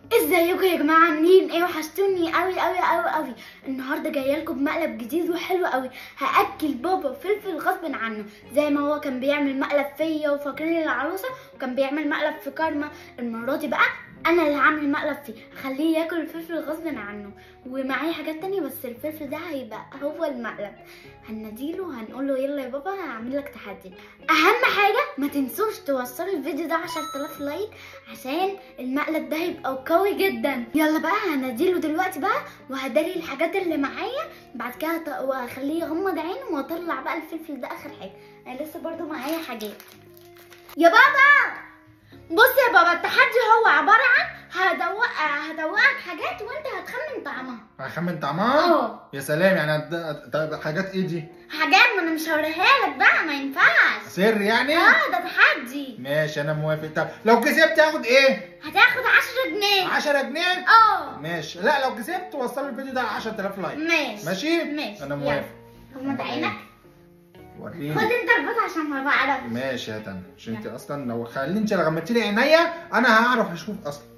ازيكم يا جماعه عاملين ايه وحشتوني قوي قوي قوي قوي النهارده جايه لكم بمقلب جديد وحلو قوي هاكل بابا فلفل غصب عنه زي ما هو كان بيعمل مقلب فيا وفاكرين العروسه وكان بيعمل مقلب في كارما المره دي بقى انا اللي هعمل مقلب فيه هخليه ياكل الفلفل غصب عنه ومعايا حاجات تانية بس الفلفل ده هيبقى هو المقلب هنديله هنقول له يلا يا بابا هعمل لك تحدي اهم حاجه ما تنسوش توصلوا الفيديو ده 10000 لايك عشان المقلب ده هيبقى قوي جدا يلا بقى هنديله دلوقتي بقى وهداري الحاجات اللي معايا بعد كده هط- وهخليه يغمض عينه واطلع بقى الفلفل ده اخر حاجه انا لسه برضو معايا حاجات يا بابا بص يا بابا التحدي هو عباره عن هدوق هدوقك حاجات وانت هتخمن طعمها هخمن طعمها اه. يا سلام يعني هت- طيب حاجات ايه دي حاجات ما انا مش هوريها لك بقى ما ينفعش سر يعني اه ده تحدي ماشي انا موافق طب لو كسبت هاخد ايه هتاخد 10 جنيه 10 جنيه اه ماشي لا لو كسبت وصلوا الفيديو ده 10000 لايك ماشي ماشي ماشي انا يلا. موافق غمض عينك خد وريني انت البط عشان ما بعرفش ماشي يا تامر عشان انت اصلا لو خلي انت لو غمضتي لي عينيا انا هعرف اشوف اصلا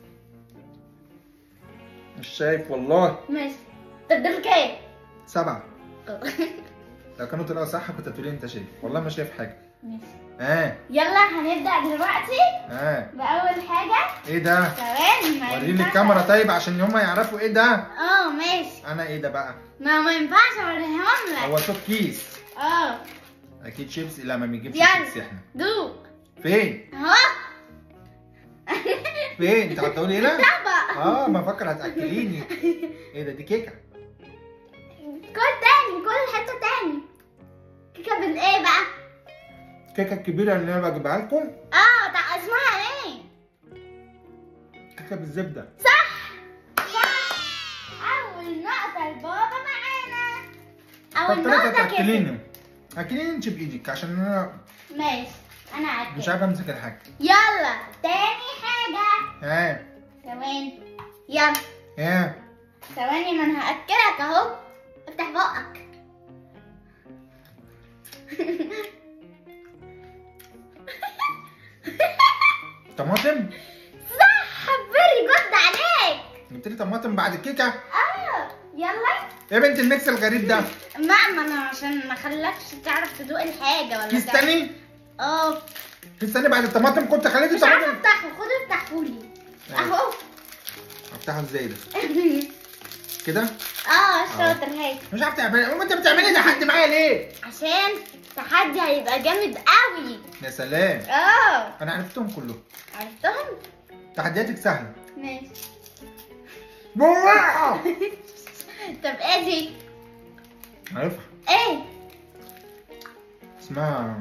مش شايف والله ماشي تقدر كام سبعة لو كانوا طلعوا صح كنت هتقولي انت شايف والله ما شايف حاجة ماشي اه يلا هنبدأ دلوقتي اه بأول حاجة ايه ده ثواني ما وريني ينفعش. الكاميرا طيب عشان هما يعرفوا ايه ده اه ماشي انا ايه ده بقى ما ما ينفعش اوريهم لك هو صوت كيس اه اكيد شيبسي لا ما بنجيبش يلا. شيبسي احنا دوق فين اهو فين انت هتقولي هنا طبق اه ما فكر هتاكليني ايه ده دي كيكه كل تاني كل حتة تاني كيكة بالايه بقى الكيكه الكبيره اللي انا بجيبها لكم اه تع- اسمها ايه كيكه بالزبده صح صح اول نقطة البابا معانا اول طب طلعت نقطة كده هتاكليني اكليني انت بايدك عشان انا ماشي انا عارفة مش عارف امسك الحاجه يلا تاني حاجة ها ثواني يلا ها ثواني ما انا هاكلك اهو افتح بقك طماطم صح فيري جود عليك جبت لي طماطم بعد الكيكه اه يلا يا بنت الميكس الغريب ده ما ما انا عشان ما خلكش تعرف تدوق الحاجه ولا كيس تعرف- تاني اه كيس تاني بعد الطماطم كنت خليتي مش عارفه طماطم افتحه خد افتحه لي أيوة. اهو افتحه ازاي ده كده اه شاطر هاي مش عارف تعملي امال انت بتعملي تحدي معايا ليه عشان التحدي هيبقى جامد قوي يا سلام اه انا عرفتهم كلهم عرفتهم تحدياتك سهله ماشي بالراحه طب ايه دي عارفها ايه اسمها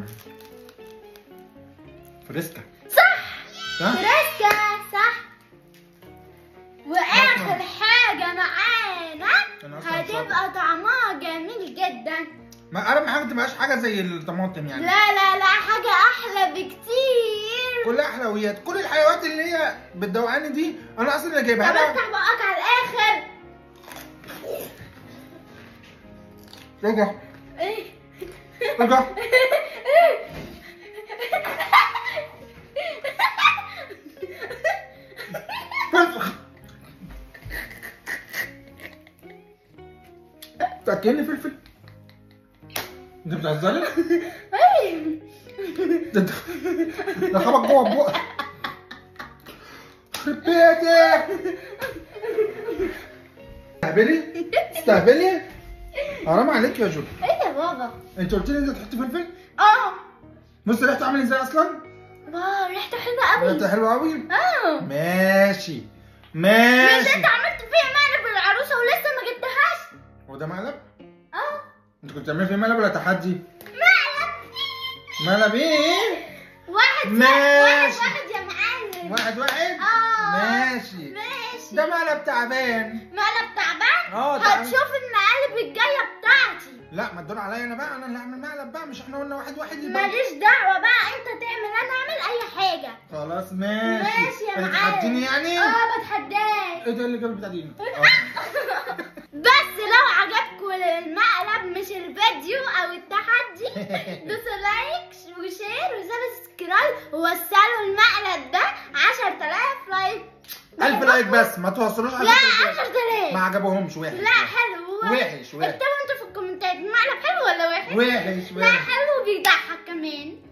فريسكا صح صح فريسكا صح واخر حاجه معانا أنا أصلاً هتبقى طعمها جميل جدا ما اهم حاجه ما تبقاش حاجه زي الطماطم يعني لا لا لا حاجه احلى بكتير كلها حلويات كل الحلويات اللي هي بالدوقاني دي انا اصلا اللي طب جايبها لها افتح بقك على الاخر رجع ايه رجع فسخ تاكلني فلفل انت بتهزري؟ ده انت ده خبط جوه بقك يخرب بيتك استهبلي استهبلي حرام عليك يا جول ايه يا بابا انت قلت لي انت تحط فلفل اه بص ريحته عامل ازاي اصلا واو ريحته حلوه قوي ريحته حلوه قوي اه ماشي مش ماشي انت عملت فيها مقلب العروسه ولسه ما جبتهاش هو ده مقلب اه انت كنت بتعمل فيه مقلب ولا تحدي مقلب مقلب ايه واحد ماشي. واحد واحد يا معلم واحد واحد اه ماشي ماشي ده مقلب تعبان مقلب تعبان اه تعبان. هتشوف المقالب الجايه بتاعتي لا ما تدور عليا انا بقى انا اللي هعمل مقلب بقى مش احنا قلنا واحد واحد يبقى ماليش دعوه بقى انت تعمل انا اعمل اي حاجه خلاص ماشي ماشي يا معلم هتتحديني يعني اه بتحداك ايه ده اللي جاب بتاعتي بس لو عجبكم المقلب مش الفيديو او التحدي دوسوا لايك وشير وسبسكرايب ووصلوا المقلب ده 10000 لايك ألف لايك بس ما توصلوش لا 10000 10000 ما عجبهمش وحش لا حلو وحش وحش اكتبوا انتوا في الكومنتات المقلب حلو ولا وحش؟ وحش لا وحش حلو بيضحك كمان